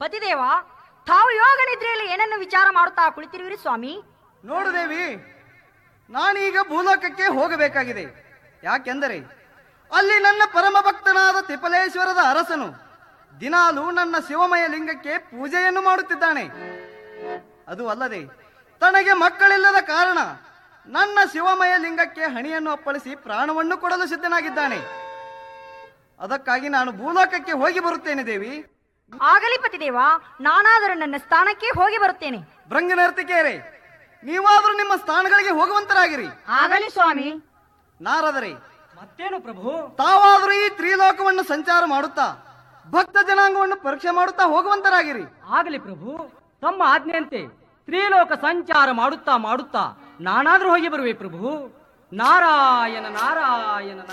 ಪತಿದೇವ ತಾವು ಯೋಗ ನಿದ್ರೆಯಲ್ಲಿ ಏನನ್ನು ವಿಚಾರ ಮಾಡುತ್ತಾ ಕುಳಿತಿರುವಿರಿ ಸ್ವಾಮಿ ನೋಡು ದೇವಿ ನಾನೀಗ ಭೂಲೋಕಕ್ಕೆ ಹೋಗಬೇಕಾಗಿದೆ ಯಾಕೆಂದರೆ ಅಲ್ಲಿ ನನ್ನ ಪರಮ ಭಕ್ತನಾದ ತಿಪಲೇಶ್ವರದ ಅರಸನು ದಿನಾಲು ನನ್ನ ಶಿವಮಯ ಲಿಂಗಕ್ಕೆ ಪೂಜೆಯನ್ನು ಮಾಡುತ್ತಿದ್ದಾನೆ ಅದು ಅಲ್ಲದೆ ತನಗೆ ಮಕ್ಕಳಿಲ್ಲದ ಕಾರಣ ನನ್ನ ಶಿವಮಯ ಲಿಂಗಕ್ಕೆ ಹಣಿಯನ್ನು ಅಪ್ಪಳಿಸಿ ಪ್ರಾಣವನ್ನು ಕೊಡಲು ಸಿದ್ಧನಾಗಿದ್ದಾನೆ ಅದಕ್ಕಾಗಿ ನಾನು ಭೂಲೋಕಕ್ಕೆ ಹೋಗಿ ಬರುತ್ತೇನೆ ದೇವಿ ಆಗಲಿ ಪತಿದೇವ ನಾನಾದರೂ ನನ್ನ ಸ್ಥಾನಕ್ಕೆ ಹೋಗಿ ಬರುತ್ತೇನೆ ಭೃಂಗನರ್ತಿಕೆಯರೇ ನೀವಾದರೂ ನಿಮ್ಮ ಸ್ಥಾನಗಳಿಗೆ ಹೋಗುವಂತರಾಗಿರಿ ಆಗಲಿ ಸ್ವಾಮಿ ನಾರದರೆ ಮತ್ತೇನು ಪ್ರಭು ತಾವಾದರೂ ಈ ತ್ರಿಲೋಕವನ್ನು ಸಂಚಾರ ಮಾಡುತ್ತಾ ಭಕ್ತ ಜನಾಂಗವನ್ನು ಪರೀಕ್ಷೆ ಮಾಡುತ್ತಾ ಹೋಗುವಂತರಾಗಿರಿ ಆಗಲಿ ಪ್ರಭು ತಮ್ಮ ಆಜ್ಞೆಯಂತೆ ತ್ರಿಲೋಕ ಸಂಚಾರ ಮಾಡುತ್ತಾ ಮಾಡುತ್ತಾ ನಾನಾದ್ರೂ ಹೋಗಿ ಬರುವೆ ಪ್ರಭು ನಾರಾಯಣ ನಾರಾಯಣ